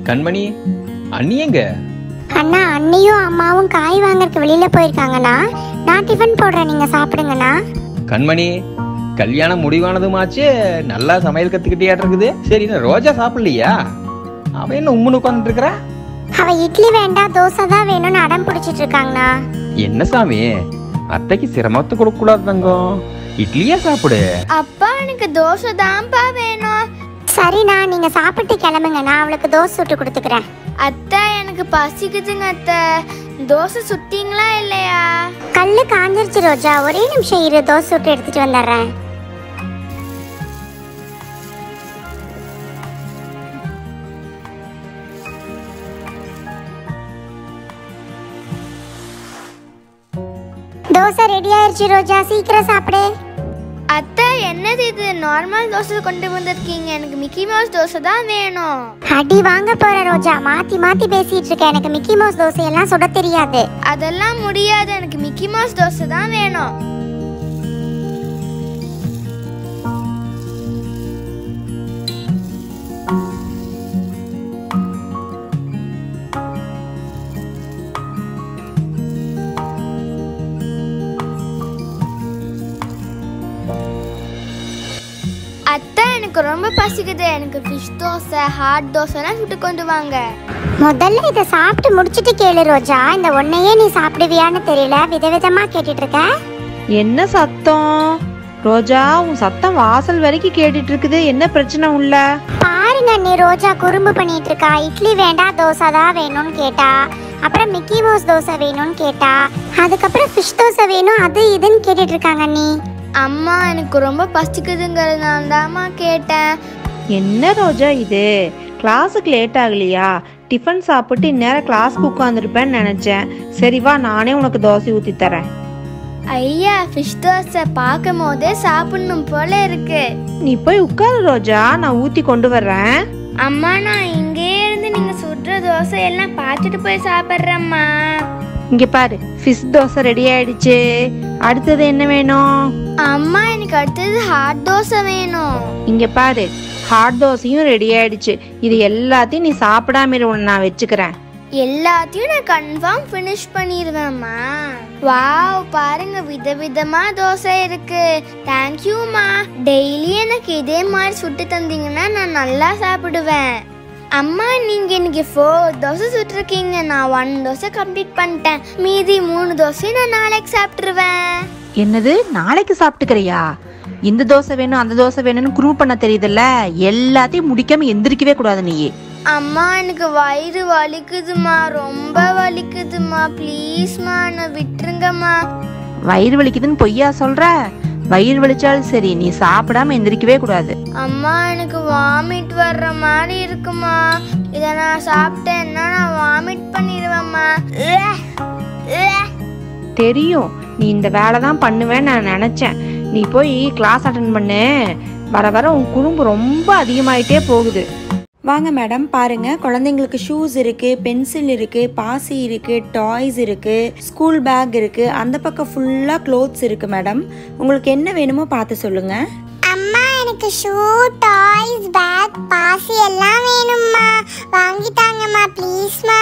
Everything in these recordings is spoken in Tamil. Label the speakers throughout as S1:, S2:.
S1: கண்மணி அண்ணி எங்க
S2: அண்ணா அண்ணியும் அம்மாவும் காய் வாங்கறதுக்கு வெளியில போயிருக்காங்கண்ணா நான் டிஃபன் போடுறேன் நீங்க சாப்பிடுங்கண்ணா
S1: கண்மணி கல்யாணம் முடிவானதுமாச்சு நல்லா சமையல் கத்துக்கிட்டே இருக்குது சரி என்ன ரோஜா சாப்பிடலையா அவன் என்ன உம்முன்னு உட்காந்துட்டு இருக்கிறா
S2: அவ இட்லி வேண்டாம் தோசை தான் வேணும்னு அடம் பிடிச்சிட்டு இருக்காங்கண்ணா
S1: என்ன சாமி அத்தைக்கு சிரமத்தை கொடுக்க கூடாது தங்கம் இட்லியே சாப்பிடு
S3: அப்பா எனக்கு தோசை தான்ப்பா வேணும்
S2: சரிண்ணா நீங்க சாப்பிட்டு கிளம்புங்க நான் அவளுக்கு தோசை சுட்டு கொடுத்துக்கிறேன்
S3: அத்தை எனக்கு பசிக்குதுங்க அத்தை தோசை சுட்டீங்களா இல்லையா
S2: கல்லு காஞ்சிருச்சு ரோஜா ஒரே நிமிஷம் இரு தோசை சுட்டு எடுத்துட்டு வந்துடுறேன் தோசை ரெடி ஆயிருச்சு ரோஜா சீக்கிரம் சாப்பிடு
S3: அத்தை என்னது இது நார்மல் தோசை கொண்டு வந்திருக்கீங்க எனக்கு மிக்கி மவுஸ் தோசை தான் வேணும்
S2: அடி வாங்க போற ரோஜா மாத்தி மாத்தி பேசிட்டு இருக்க எனக்கு மிக்கி மவுஸ் தோசை எல்லாம் சுட தெரியாது
S3: அதெல்லாம் முடியாது எனக்கு மிக்கி மவுஸ் தோசை தான் வேணும் அத்தை எனக்கு ரொம்ப பசிக்குது எனக்கு ஃபிஷ் தோசை ஹாட் தோசைலாம் சுட்டு கொண்டு வாங்க
S2: முதல்ல இதை சாப்பிட்டு முடிச்சிட்டு கேளு ரோஜா இந்த ஒன்னையே நீ சாப்பிடுவியான்னு தெரியல விதவிதமா கேட்டுட்டு இருக்க
S4: என்ன சத்தம் ரோஜா உன் சத்தம் வாசல் வரைக்கும் கேட்டுட்டு இருக்குது என்ன பிரச்சனை உள்ள
S2: பாருங்க நீ ரோஜா குறும்பு பண்ணிட்டு இருக்கா இட்லி வேண்டாம் தோசை தான் வேணும்னு கேட்டா அப்புறம் மிக்கி மவுஸ் தோசை வேணும்னு கேட்டா அதுக்கப்புறம் ஃபிஷ் தோசை வேணும் அது இதுன்னு கேட்டுட்டு இருக்காங்க நீ
S3: அம்மா எனக்கு ரொம்ப பசிக்குதுங்கிறதுனால தாம்மா கேட்டேன்
S4: என்ன ரோஜா இது கிளாஸுக்கு லேட் ஆகலையா டிஃபன் சாப்பிட்டு இந்நேரம் கிளாஸ்க்கு உட்காந்துருப்பேன்னு நினைச்சேன் சரி வா நானே உனக்கு தோசை ஊத்தி தரேன்
S3: ஐயா ஃபிஷ் தோசை பார்க்கும் போதே சாப்பிடணும் போல இருக்கு
S4: நீ போய் உட்காரு ரோஜா நான் ஊத்தி கொண்டு வர்றேன்
S3: அம்மா நான் இங்கே இருந்து நீங்க சுடுற தோசை எல்லாம் பார்த்துட்டு போய் சாப்பிட்றேம்மா
S4: இங்க பாரு ஃபிஷ் தோசை ரெடி ஆயிடுச்சு அடுத்தது என்ன வேணும்
S3: அம்மா எனக்கு அடுத்தது ஹாட் தோசை வேணும்
S4: இங்க பாரு ஹாட் தோசையும் ரெடி ஆயிடுச்சு இது எல்லாத்தையும் நீ சாப்பிடாம இரு, உன்னை நான் வச்சுக்கிறேன்
S3: எல்லாத்தையும் நான் கன்ஃபார்ம் ஃபினிஷ் பண்ணிடுவேம்மா வாவ் பாருங்க விதவிதமா தோசை இருக்கு தேங்க்யூம்மா டெய்லி எனக்கு இதே மாதிரி சுட்டு தந்தீங்கன்னா நான் நல்லா சாப்பிடுவேன் அம்மா நீங்க இன்னைக்கு ஃபோர் தோசை சுட்டிருக்கீங்க நான் ஒன் தோசை கம்ப்ளீட் பண்ணிட்டேன் மீதி மூணு தோசை நான் நாளைக்கு சாப்பிட்டுருவேன்
S4: என்னது நாளைக்கு சாப்பிட்டுக்கிறியா இந்த தோசை வேணும் அந்த தோசை வேணும்னு குரூப் பண்ண தெரியுதுல்ல எல்லாத்தையும் முடிக்காம எந்திரிக்கவே கூடாது நீ
S3: அம்மா எனக்கு வயிறு வலிக்குதுமா ரொம்ப வலிக்குதுமா ப்ளீஸ்மா நான் விட்டுருங்கம்மா
S4: வயிறு வலிக்குதுன்னு பொய்யா சொல்ற வயிறு வலிச்சாலும் சரி நீ சாப்பிடாம எந்திரிக்கவே கூடாது
S3: அம்மா எனக்கு வாமிட் வர்ற மாதிரி இருக்குமா இதை நான் சாப்பிட்டேன்னா நான் வாமிட் பண்ணிடுவேம்மா உவ்வே, உவ்வே.
S4: தெரியும் நீ இந்த வேலை தான் பண்ணுவேன்னு நான் நினைச்சேன் நீ போய் கிளாஸ் அட்டன் பண்ணு வர வர உன் குறும்பு ரொம்ப அதிகமாயிட்டே போகுது
S5: வாங்க மேடம் பாருங்க குழந்தைங்களுக்கு ஷூஸ் இருக்கு பென்சில் இருக்கு பாசி இருக்கு டாய்ஸ் இருக்கு ஸ்கூல் பேக் இருக்கு அந்த பக்கம் ஃபுல்லா க்ளோத்ஸ் இருக்கு மேடம் உங்களுக்கு என்ன வேணுமோ பார்த்து சொல்லுங்க
S2: அம்மா எனக்கு ஷூ டாய்ஸ் பேக் பாசி எல்லாம் வேணும்மா வாங்கி தாங்கம்மா ப்ளீஸ்மா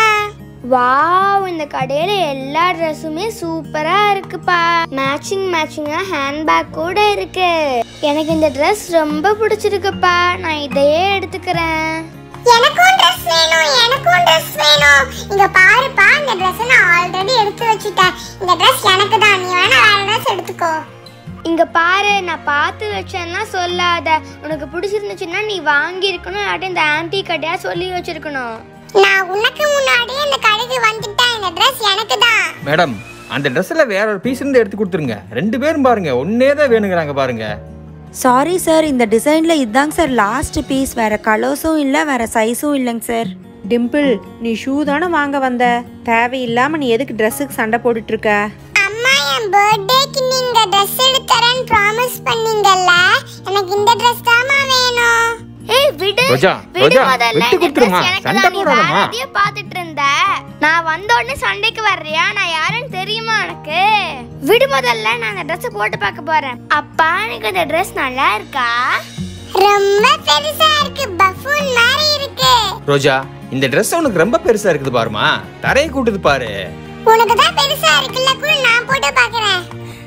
S3: வாவ் இந்த கடையில எல்லா ட்ரெஸ்ஸுமே சூப்பரா இருக்குப்பா மேட்சிங் மேட்சிங்கா ஹேண்ட்பேக் கூட இருக்கு எனக்கு இந்த Dress ரொம்ப பிடிச்சிருக்குப்பா நான் இதையே எடுத்துக்கிறேன்
S2: எனக்கும் ட்ரெஸ் வேணும் எனக்கும் ட்ரெஸ் வேணும் இங்க பாருப்பா இந்த Dress நான் ஆல்ரெடி எடுத்து வச்சிட்டேன் இந்த Dress எனக்கு தான் நீ வேணா வேற Dress எடுத்துக்கோ
S3: இங்க பாரு நான் பார்த்து வச்சேன்னா சொல்லாத உனக்கு பிடிச்சிருந்துச்சுன்னா நீ வாங்கி இருக்கணும் இல்லாட்டி இந்த ஆன்டி கடையா சொல்லி வச்சிருக்கணும்
S2: நான் உனக்கு முன்னாடியே இந்த கடைக்கு வந்துட்டேன் இந்த Dress எனக்கு தான்
S1: மேடம் அந்த ட்ரெஸ்ஸில் வேற ஒரு பீஸ் இருந்து எடுத்து கொடுத்துருங்க ரெண்டு பேரும் பாருங்க ஒன்னே தான் வேணுங்கிறாங்க பாருங்க
S5: சாரி சார் இந்த டிசைன்ல இதுதாங்க சார் லாஸ்ட் பீஸ் வேற கலர்ஸும் இல்லை வேற சைஸும் இல்லைங்க சார்
S4: டிம்பிள் நீ ஷூ தானே வாங்க வந்த தேவையில்லாம நீ எதுக்கு ட்ரெஸ்ஸுக்கு சண்டை போட்டுட்டு இருக்க
S2: அம்மா என் பர்த்டேக்கு நீங்க Dress எடுத்து தரேன்னு ப்ராமிஸ் பண்ணீங்கல்ல எனக்கு இந்த Dress தாம்மா வேணும்
S3: ஏய் விடு
S1: ரோஜா,
S3: விடு
S1: ரோஜா,
S3: முதல்ல
S1: விட்டு
S3: இந்த
S1: கொடுத்துருமா.
S3: dress எனக்கு
S1: சண்டை
S3: தான். நீ
S1: போடாதம்மா.
S3: வேற எதையோ பார்த்துட்டு இருந்த நான் வந்த உடனே சண்டைக்கு வர்றியா நான் யாருன்னு தெரியுமா உனக்கு விடு முதல்ல நான் அந்த Dress போட்டு பார்க்க போறேன் அப்பா எனக்கு இந்த Dress நல்லா இருக்கா
S2: ரொம்ப பெருசா இருக்கு பஃபூன் மாதிரி இருக்கு
S1: ரோஜா இந்த Dress உனக்கு ரொம்ப பெருசா இருக்குது பாருமா தரையை கூட்டுது பாரு
S2: உனக்கு தான் பெருசா இருக்குல்ல கூட நான் போட்டு பாக்குறேன்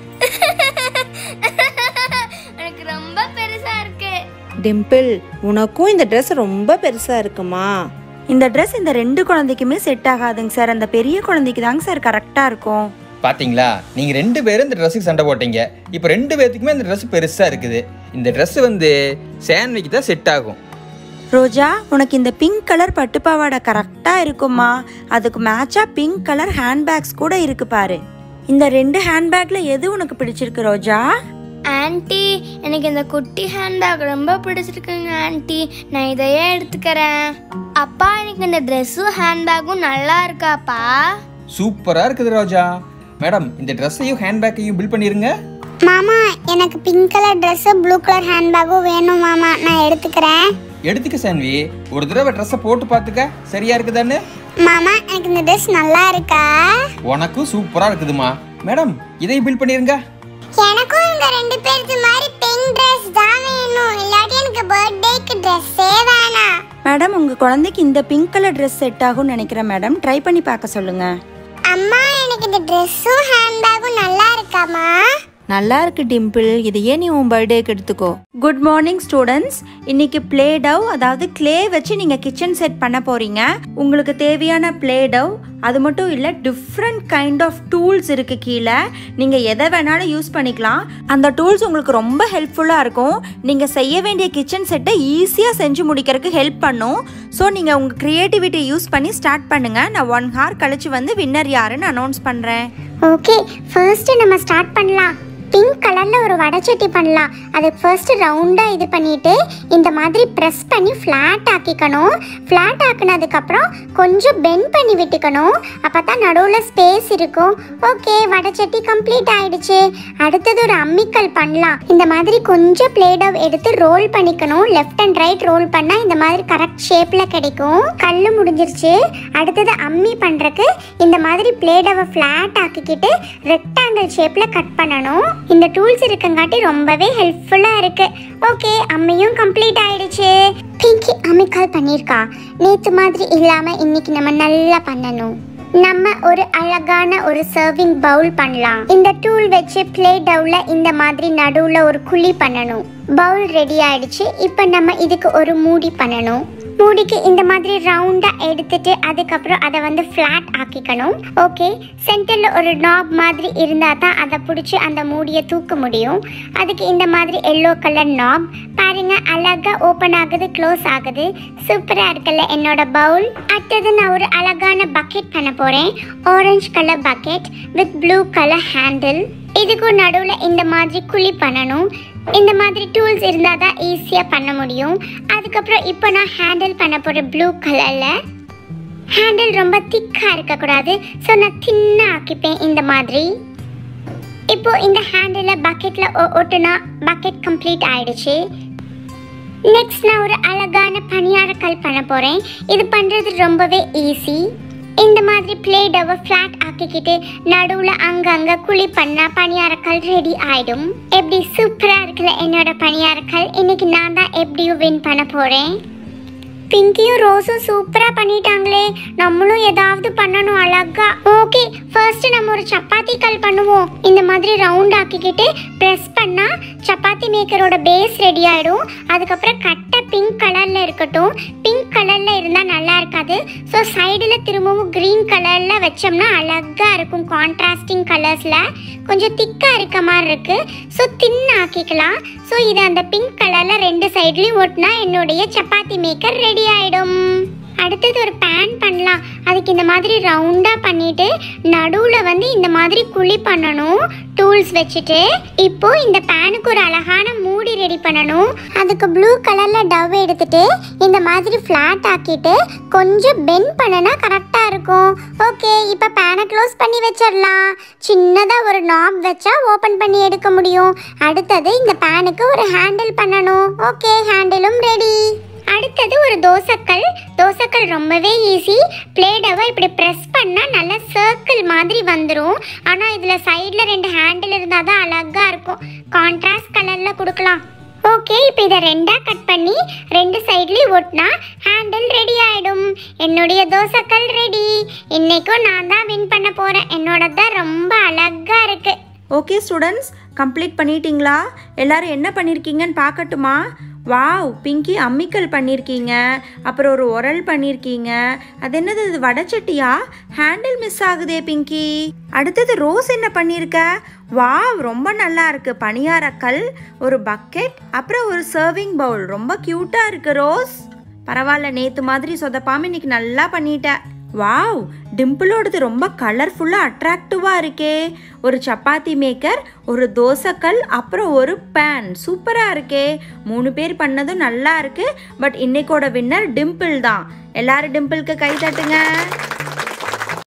S3: எனக்கு ரொம்ப பெருசா இருக்கு
S4: டிம்பிள் உனக்கும் இந்த Dress ரொம்ப பெருசா இருக்குமா
S5: இந்த ட்ரெஸ் இந்த ரெண்டு குழந்தைக்குமே செட் ஆகாதுங்க சார் அந்த பெரிய குழந்தைக்கு தாங்க சார் கரெக்டாக இருக்கும்
S1: பாத்தீங்களா நீங்க ரெண்டு பேரும் இந்த ட்ரெஸ்ஸுக்கு சண்டை போட்டீங்க இப்போ ரெண்டு பேர்த்துக்குமே இந்த Dress பெருசா இருக்குது இந்த Dress வந்து சேன்விக்கு தான் செட் ஆகும்
S5: ரோஜா உனக்கு இந்த பிங்க் கலர் பட்டுப்பாவாடை கரெக்டாக இருக்குமா அதுக்கு மேட்சாக பிங்க் கலர் ஹேண்ட்பேக்ஸ் கூட இருக்கு பாரு இந்த ரெண்டு ஹேண்ட்பேக்ல எது உனக்கு பிடிச்சிருக்கு ரோஜா
S3: ஆன்ட்டி எனக்கு இந்த குட்டி ஹேண்ட்பேக் ரொம்ப பிடிச்சிருக்குங்க ஆன்ட்டி நான் இதையே எடுத்துக்கிறேன் அப்பா எனக்கு இந்த ட்ரெஸ்ஸும் ஹேண்ட்பேக்கும் நல்லா இருக்காப்பா
S1: சூப்பரா இருக்குது ரோஜா மேடம் இந்த ட்ரெஸ்ஸையும் ஹேண்ட்பேக்கையும் பில் பண்ணிருங்க
S2: மாமா எனக்கு pink colour Dress blue colour ஹேண்ட்பேக்கும் வேணும் மாமா நான் எடுத்துக்கிறேன்
S1: எடுத்துக்க சான்வி ஒரு தடவை ட்ரெஸ்ஸை போட்டு பார்த்துக்க சரியா இருக்குதான்னு
S2: மாமா எனக்கு இந்த Dress நல்லா இருக்கா
S1: உனக்கும் சூப்பரா இருக்குதுமா மேடம் இதையும் பில் பண்ணிருங்க
S2: எனக்கும் இந்த ரெண்டு பேருக்கு மாதிரி பிங்க் Dress தான் வேணும் இல்லாட்டி எனக்கு பர்த்டேக்கு ட்ரெஸ்ஸே வேணாம்
S5: மேடம் உங்கள் குழந்தைக்கு இந்த பிங்க் கலர் ட்ரெஸ் செட் ஆகும்னு நினைக்கிறேன் மேடம் ட்ரை பண்ணி பார்க்க சொல்லுங்கள்
S2: அம்மா எனக்கு இந்த ட்ரெஸ்ஸும் ஹேண்ட்பேக்கும் நல்லா இருக்காமா
S5: நல்லா இருக்கு டிம்பிள் இதையே நீ உன் பர்த்டேக்கு எடுத்துக்கோ குட் மார்னிங் ஸ்டூடெண்ட்ஸ் இன்னைக்கு ப்ளே டவ் அதாவது க்ளே வச்சு நீங்கள் கிச்சன் செட் பண்ண போறீங்க உங்களுக்கு தேவையான ப்ளே டவ் அது மட்டும் இல்லை டிஃப்ரெண்ட் கைண்ட் ஆஃப் டூல்ஸ் இருக்கு கீழே நீங்கள் எதை வேணாலும் யூஸ் பண்ணிக்கலாம் அந்த டூல்ஸ் உங்களுக்கு ரொம்ப ஹெல்ப்ஃபுல்லாக இருக்கும் நீங்கள் செய்ய வேண்டிய கிச்சன் செட்டை ஈஸியாக செஞ்சு முடிக்கிறதுக்கு ஹெல்ப் பண்ணும் ஸோ நீங்கள் உங்கள் க்ரியேட்டிவிட்டி யூஸ் பண்ணி ஸ்டார்ட் பண்ணுங்கள் நான் ஒன் ஹார் கழிச்சு வந்து வின்னர் யாருன்னு அனௌன்ஸ் பண்ணுறேன்
S2: ஓகே ஃபர்ஸ்ட் நம்ம ஸ்டார்ட் பண்ணலாம் பிங்க் கலர்ல ஒரு வடைச்சட்டி பண்ணலாம் அதுக்கு ஃபர்ஸ்ட் ரவுண்டா இது பண்ணிட்டு இந்த மாதிரி ப்ரெஸ் பண்ணி ஃப்ளாட் ஆக்கிக்கணும் ஃப்ளாட் ஆக்குனதுக்கு அப்புறம் கொஞ்சம் பெண்ட் பண்ணி விட்டுக்கணும் அப்பதான் நடுவில் ஸ்பேஸ் இருக்கும் ஓகே வடைச்சட்டி கம்ப்ளீட் ஆயிடுச்சு அடுத்தது ஒரு அம்மிக்கல் பண்ணலாம் இந்த மாதிரி கொஞ்சம் பிளேடவ் எடுத்து ரோல் பண்ணிக்கணும் லெஃப்ட் அண்ட் ரைட் ரோல் பண்ணா இந்த மாதிரி கரெக்ட் ஷேப்ல கிடைக்கும் கல்லு முடிஞ்சிருச்சு அடுத்தது அம்மி பண்றதுக்கு இந்த மாதிரி பிளேடவை ஃப்ளாட் ஆக்கிக்கிட்டு ரெக்டாங்கிள் ஷேப்ல கட் பண்ணணும் இந்த டூல்ஸ் இருக்கங்காட்டி ரொம்பவே ஹெல்ப்ஃபுல்லா இருக்கு ஓகே அம்மியும் கம்ப்ளீட் ஆயிடுச்சு பிங்கி அம்மிக்கால் பண்ணியிருக்கா நேத்து மாதிரி இல்லாம இன்னைக்கு நம்ம நல்லா பண்ணணும் நம்ம ஒரு அழகான ஒரு சர்விங் பவுல் பண்ணலாம் இந்த டூல் வச்சு பிளேட் டவுல இந்த மாதிரி நடுவுல ஒரு குழி பண்ணணும் பவுல் ரெடி ஆயிடுச்சு இப்போ நம்ம இதுக்கு ஒரு மூடி பண்ணணும் மூடிக்கு இந்த மாதிரி ரவுண்டா எடுத்துட்டு அதுக்கப்புறம் அதை வந்து ஃப்ளாட் ஆக்கிக்கணும் ஓகே சென்டர்ல ஒரு நாப் மாதிரி இருந்தா தான் அதை பிடிச்சி அந்த மூடியை தூக்க முடியும் அதுக்கு இந்த மாதிரி எல்லோ கலர் நாப் பாருங்க அழகா ஓப்பன் ஆகுது க்ளோஸ் ஆகுது சூப்பரா இருக்குல்ல என்னோட பவுல் அடுத்தது நான் ஒரு அழகான பக்கெட் பண்ண போறேன் orange colour bucket with blue colour handle இதுக்கும் நடுவில் இந்த மாதிரி குழி பண்ணணும் இந்த மாதிரி டூல்ஸ் இருந்தால் தான் ஈஸியாக பண்ண முடியும் அதுக்கப்புறம் இப்போ நான் ஹேண்டில் பண்ண போகிற ப்ளூ கலரில் ஹேண்டில் ரொம்ப திக்காக இருக்கக்கூடாது ஸோ நான் தின்னாக ஆக்கிப்பேன் இந்த மாதிரி இப்போ இந்த ஹேண்டில் பக்கெட்டில் ஒட்டுனா பக்கெட் கம்ப்ளீட் ஆயிடுச்சு நெக்ஸ்ட் நான் ஒரு அழகான பணியாரக்கல் பண்ண போகிறேன் இது பண்ணுறது ரொம்பவே ஈஸி இந்த மாதிரி பிளேடவை ஃப்ளாட் ஆக்கிக்கிட்டு நடுவில் அங்கங்கே குழி பண்ணால் பணியாரக்கல் ரெடி ஆயிடும் எப்படி சூப்பராக இருக்குல்ல என்னோட பணியாரக்கல் இன்னைக்கு நான் தான் எப்படியும் வின் பண்ண போகிறேன் பிங்கியும் ரோஸும் சூப்பரா பண்ணிட்டாங்களே நம்மளும் ஏதாவது பண்ணணும் அழகா ஓகே ஃபர்ஸ்ட் நம்ம ஒரு சப்பாத்தி கல் பண்ணுவோம் இந்த மாதிரி ரவுண்ட் ஆக்கிக்கிட்டு ப்ரெஸ் பண்ணா சப்பாத்தி மேக்கரோட பேஸ் ரெடி ஆயிடும் அதுக்கப்புறம் கட்டை பிங்க் கலர்ல இருக்கட்டும் பிங்க் கலர்ல இருந்தா நல்லா இருக்காது ஸோ சைடில் திரும்பவும் கிரீன் கலர்ல வச்சோம்னா அழகா இருக்கும் கான்ட்ராஸ்டிங் கலர்ஸ்ல கொஞ்சம் திக்கா இருக்க மாதிரி இருக்கு ஸோ தின்ன ஆக்கிக்கலாம் ஸோ இது அந்த பிங்க் கலர்ல ரெண்டு சைட்லயும் ஒட்டினா என்னுடைய சப்பாத்தி மேக்கர் ரெடி ஆயிடும் அடுத்தது ஒரு பேன் பண்ணலாம் அதுக்கு இந்த மாதிரி ரவுண்டா பண்ணிட்டு நடுவுல வந்து இந்த மாதிரி குழி பண்ணணும் டூல்ஸ் வச்சுட்டு இப்போ இந்த பேனுக்கு ஒரு அழகான மூடி ரெடி பண்ணணும் அதுக்கு ப்ளூ கலர்ல டவ் எடுத்துட்டு இந்த மாதிரி ஃப்ளாட் ஆக்கிட்டு கொஞ்சம் பெண்ட் பண்ணனா கரெக்டா இருக்கும் ஓகே இப்போ பேனை க்ளோஸ் பண்ணி வச்சிடலாம் சின்னதா ஒரு நாப் வச்சா ஓபன் பண்ணி எடுக்க முடியும் அடுத்தது இந்த பேனுக்கு ஒரு ஹேண்டில் பண்ணணும் ஓகே ஹேண்டிலும் ரெடி அடுத்தது ஒரு தோசைக்கல் தோசைக்கல் ரொம்பவே ஈஸி பிளேடவை இப்படி ப்ரெஸ் பண்ணால் நல்ல சர்க்கிள் மாதிரி வந்துடும் ஆனால் இதில் சைடில் ரெண்டு ஹேண்டில் இருந்தால் தான் அழகாக இருக்கும் கான்ட்ராஸ்ட் கலரில் கொடுக்கலாம் ஓகே இப்போ இதை ரெண்டா கட் பண்ணி ரெண்டு சைட்லயும் ஒட்டினா ஹேண்டில் ரெடி ஆயிடும் என்னுடைய தோசைக்கல் ரெடி இன்னைக்கும் நான் தான் வின் பண்ண போறேன் என்னோட தான் ரொம்ப அழகா இருக்கு
S5: ஓகே ஸ்டூடெண்ட்ஸ் கம்ப்ளீட் பண்ணிட்டீங்களா எல்லாரும் என்ன பண்ணியிருக்கீங்கன்னு பார்க்கட்டுமா வாவ் பிங்கி அம்மிக்கல் பண்ணியிருக்கீங்க அப்புறம் ஒரு உரல் பண்ணியிருக்கீங்க அது என்னது இது வடச்சட்டியா ஹேண்டில் மிஸ் ஆகுதே பிங்கி அடுத்தது ரோஸ் என்ன பண்ணியிருக்க வாவ் ரொம்ப நல்லா இருக்கு பணியாரக்கல் ஒரு பக்கெட் அப்புறம் ஒரு சர்விங் பவுல் ரொம்ப க்யூட்டாக இருக்கு ரோஸ் பரவாயில்ல நேற்று மாதிரி சொதப்பாம இன்னைக்கு நல்லா பண்ணிட்ட வாவ் டிம்பிளோடது ரொம்ப கலர்ஃபுல்லாக அட்ராக்டிவாக இருக்கே ஒரு சப்பாத்தி மேக்கர் ஒரு தோசைக்கல் அப்புறம் ஒரு பேன் சூப்பராக இருக்கே மூணு பேர் பண்ணதும் நல்லா இருக்கு பட் இன்னைக்கோட வின்னர் டிம்பிள் தான் எல்லாரும் டிம்பிளுக்கு கை தட்டுங்க